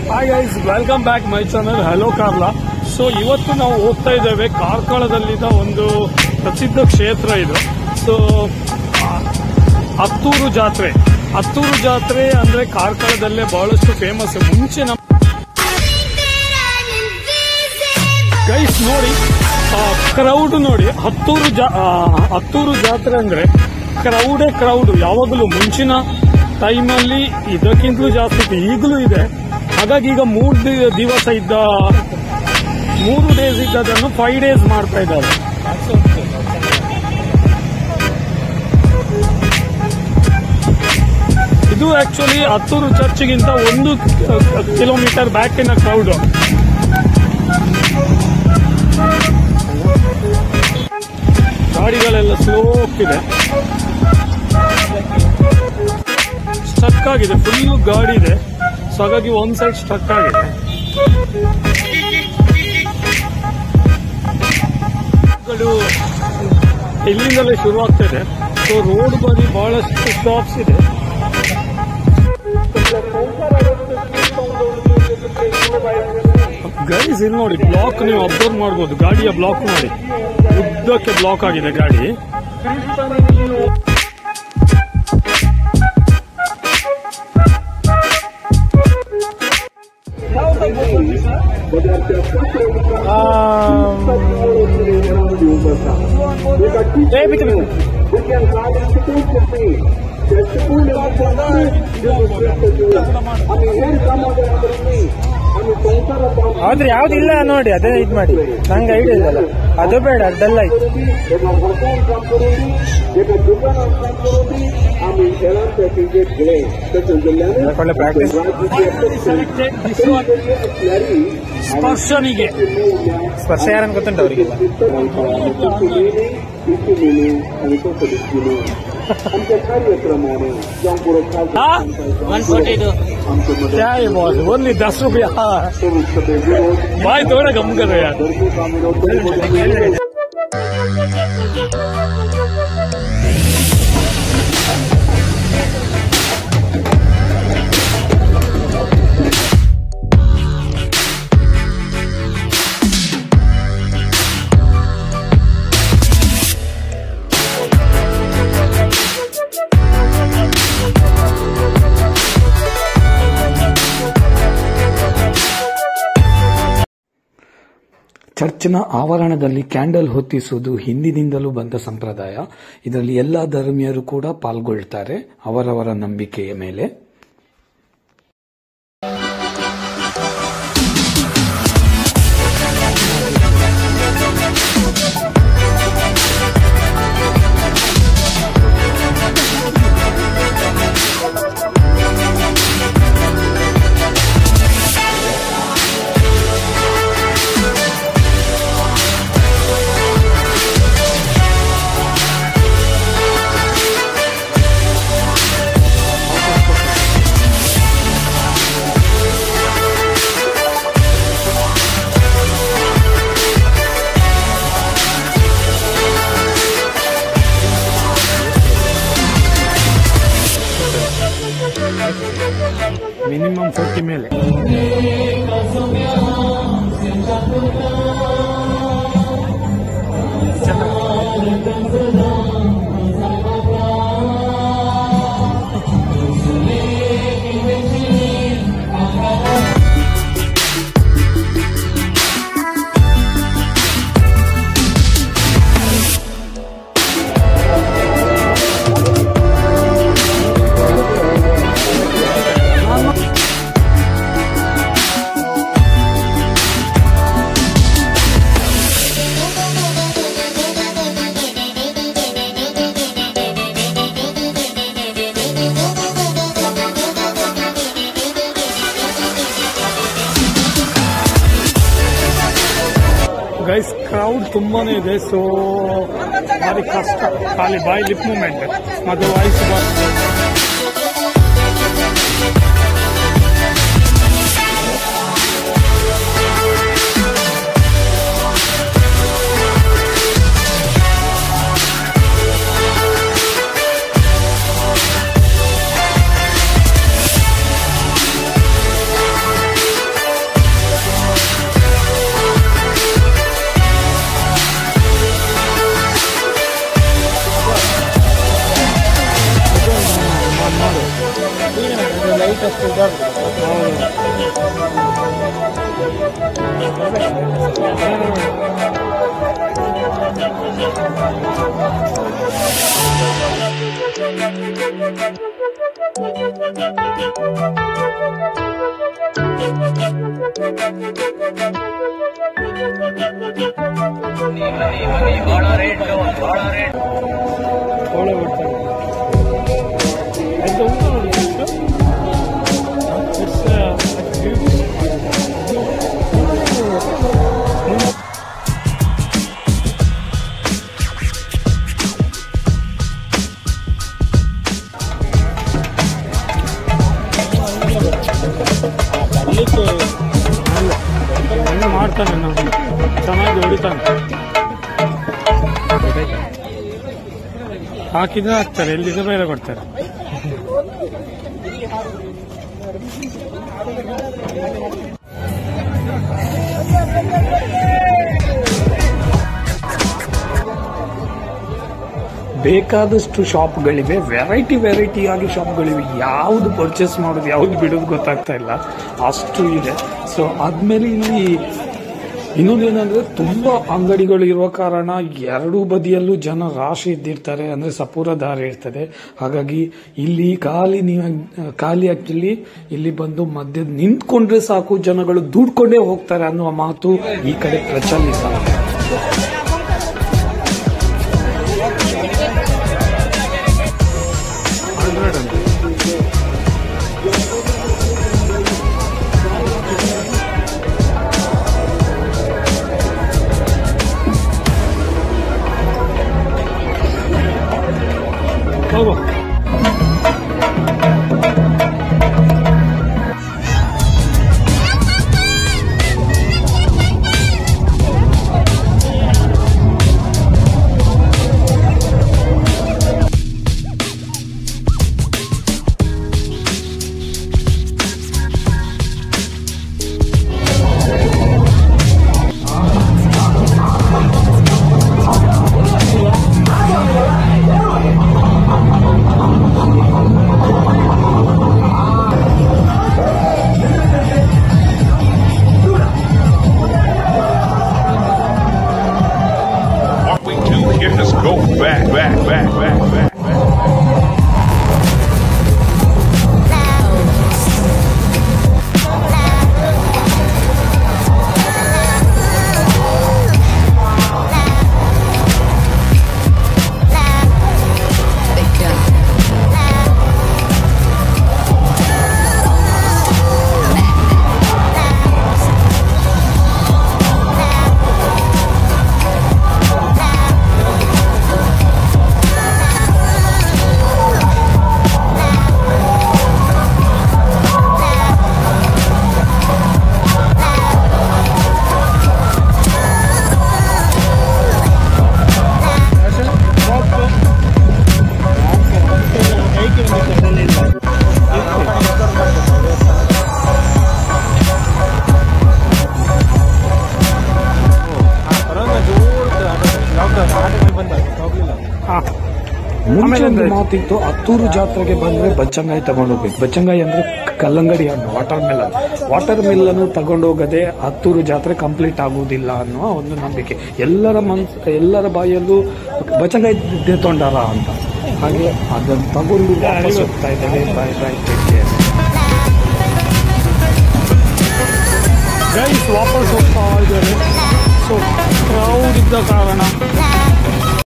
Hi guys welcome back my channel hello ಕಾರ್ಲಾ so ಇವತ್ತು ನಾವು ಹೋಗ್ತಾ ಇದ್ದೇವೆ ಕಾರ್ಕಳದಲ್ಲಿದ್ದ ಒಂದು ಪ್ರಸಿದ್ಧ ಕ್ಷೇತ್ರ ಇದು ಸೊ ಹತ್ತೂರು ಜಾತ್ರೆ ಹತ್ತೂರು ಜಾತ್ರೆ ಅಂದ್ರೆ ಕಾರ್ಕಳದಲ್ಲೇ ಬಹಳಷ್ಟು ಫೇಮಸ್ ಮುಂಚೆ ನಮ್ಮ ಗೈಸ್ ನೋಡಿ ಕ್ರೌಡ್ ನೋಡಿ ಹತ್ತೂರು ಜಾ ಆ, ಹತ್ತೂರು ಜಾತ್ರೆ ಅಂದ್ರೆ ಕ್ರೌಡೇ ಕ್ರೌಡ್ ಯಾವಾಗಲೂ ಮುಂಚಿನ ಟೈಮಲ್ಲಿ ಇದಕ್ಕಿಂತಲೂ ಜಾಸ್ತಿ ಇತ್ತು ಈಗಲೂ ಇದೆ ಹಾಗಾಗಿ ಈಗ ಮೂರು ದಿ- ದಿವಸ ಇದ್ದ ಮೂರು ಡೇಸ್ ಇದ್ದದನ್ನು ಫೈವ್ ಡೇಸ್ ಮಾಡ್ತಾ ಇದ್ದಾರೆ ಇದು ಆಕ್ಚುಲಿ ಹತ್ತೂರು ಚರ್ಚ್ಗಿಂತ ಒಂದು ಕಿಲೋಮೀಟರ್ ಬ್ಯಾಕಿನ ಕ್ರೌಡ್ ಗಾಡಿಗಳೆಲ್ಲ ಸ್ಲೋ ಹೋಗ್ತಿದೆ ಸ್ಟಕ್ ಆಗಿದೆ ಫುಲ್ ಗಾಡಿ ಇದೆ ಸೊ ಹಾಗಾಗಿ ಒಂದ್ ಸೈಡ್ ಸ್ಟಕ್ ಆಗಿದೆ ಗಳು ಇಲ್ಲಿಂದಲೇ ಶುರು ಆಗ್ತಿದೆ ಸೊ ರೋಡ್ ಬದಿ ಬಹಳಷ್ಟು ಶಾಪ್ಸ್ ಇದೆ ಗೈಸ್ ಇಲ್ಲಿ ನೋಡಿ ಬ್ಲಾಕ್ ನೀವು ಅಬ್ಸರ್ವ್ ಮಾಡ್ಬೋದು ಗಾಡಿಯ ಬ್ಲಾಕ್ ನೋಡಿ ಉದ್ದಕ್ಕೆ ಬ್ಲಾಕ್ ಆಗಿದೆ ಗಾಡಿ ಹೌದ್ರಿ ಯಾವ್ದಿಲ್ಲ ನೋಡಿ ಅದೇ ಇದ್ ಮಾಡಿ ನಂಗೆ ಐಡಿಯಾ ಇಲ್ಲಲ್ಲ ಅದು ಬೇಡ ಅದೆಲ್ಲ ಆಯ್ತು ಒಳ್ಳೆ ಪ್ರಾಕ್ಟೀಸ್ ಸ್ಪರ್ಶನಿಗೆ ಸ್ಪರ್ಶ ಯಾರನ್ನು ಗೊತ್ತುಂಟು ಅವರಿಗೆಲ್ಲ क्या है बॉस ओनली दस रुपया भाई थोड़ा कम करो यार ಚರ್ಚ್ನ ಆವರಣದಲ್ಲಿ ಕ್ಯಾಂಡಲ್ ಹೊತ್ತಿಸುವುದು ಹಿಂದಿನಿಂದಲೂ ಬಂದ ಸಂಪ್ರದಾಯ ಇದರಲ್ಲಿ ಎಲ್ಲ ಧರ್ಮೀಯರು ಕೂಡ ಪಾಲ್ಗೊಳ್ತಾರೆ ಅವರವರ ನಂಬಿಕೆಯ ಮೇಲೆ ಮಿನಿಮಮ್ ಫೋರ್ಟಿ ಮೇಲೆ ಗೈಸ್ ಕ್ರೌಡ್ ತುಂಬಾನೇ ಇದೆ ಸೊ ಭಾರಿ ಕಷ್ಟ ಖಾಲಿ ಬಾಯ್ ಲಿಪ್ ಮೂಮೆಂಟ್ ಮತ್ತು ವಾಯ್ಸ್ ಕೋಳೆ ಬಿಡ್ತಾರೆ ಎಂತ ಉಂಟು ನೋಡಿ ಎಷ್ಟು? It's, uh, like huge. ಬರ್ಲಿಕ್ಕೆ ಅಲ್ಲ. ಒಳ್ಳೆ ಮಾಡ್ತಾನೆ ನಾವು ಚೆನ್ನಾಗಿ ಹೊಡಿತಾನೆ ಹಾಕಿದ್ರೆ ಹಾಕ್ತಾರೆ ಎಲ್ಲಿದೆ ಬೇರೆ ಕೊಡ್ತಾರೆ ಬೇಕಾದಷ್ಟು ಶಾಪ್ಗಳಿವೆ ವೆರೈಟಿ ವೆರೈಟಿ ಆಗಿ ಶಾಪ್ಗಳಿವೆ ಯಾವುದು ಪರ್ಚೇಸ್ ಮಾಡೋದು ಯಾವುದು ಬಿಡೋದು ಗೊತ್ತಾಗ್ತಾ ಇಲ್ಲ ಅಷ್ಟು ಇದೆ ಸೊ ಆದ್ಮೇಲೆ ಇಲ್ಲಿ ಇನ್ನೊಂದೇನಂದ್ರೆ ತುಂಬಾ ಅಂಗಡಿಗಳು ಇರುವ ಕಾರಣ ಎರಡೂ ಬದಿಯಲ್ಲೂ ಜನ ರಾಶಿ ಇದ್ದಿರ್ತಾರೆ ಅಂದ್ರೆ ಸಪೂರ ದಾರಿ ಇರ್ತದೆ ಹಾಗಾಗಿ ಇಲ್ಲಿ ಖಾಲಿ ನೀವು ಖಾಲಿ ಆಕ್ಚುಲಿ ಇಲ್ಲಿ ಬಂದು ಮಧ್ಯ ನಿಂತ್ಕೊಂಡ್ರೆ ಸಾಕು ಜನಗಳು ದುಡ್ಕೊಂಡೇ ಹೋಗ್ತಾರೆ ಅನ್ನುವ ಮಾತು ಈ ಕಡೆ ಪ್ರಚಲಿತ ಹಂಡ್ರೆಡ್ ಅಂತ ಹೋಗು What we do here is go back, back, back, back, back, back. ಹಾ ಮುಂಚೆ ಒಂದು ಮಾತಿತ್ತು ಹತ್ತೂರು ಜಾತ್ರೆಗೆ ಬಂದ್ರೆ ಬಚ್ಚಂಗಾಯಿ ತಗೊಂಡು ಹೋಗ್ಬೇಕು ಬಚ್ಚಂಗಾಯಿ ಅಂದ್ರೆ ಕಲ್ಲಂಗಡಿ ಹಣ್ಣು ವಾಟರ್ ಮೆಲನ್ ವಾಟರ್ ಮೆಲನ್ ತಗೊಂಡೋಗದೆ ಹತ್ತೂರು ಜಾತ್ರೆ ಕಂಪ್ಲೀಟ್ ಆಗುವುದಿಲ್ಲ ಅನ್ನುವ ಒಂದು ನಂಬಿಕೆ ಎಲ್ಲರ ಮನ್ಸ್ ಎಲ್ಲರ ಬಾಯಲ್ಲೂ ಬಚ್ಚಂಗಾಯಿ ತೊಂಡಾರ ಅಂತ ಹಾಗೆ ಅದನ್ನು ತಗೊಂಡು ವಾಪಸ್ ಹೋಗ್ತಾ ಇದ್ದೇವೆ bye bye take care guys ವಾಪಸ್ ಹೋಗ್ತಾ ಇದ್ದಾರೆ ಸೊ ಕ್ರೌಡ್ ಇದ್ದ ಕಾರಣ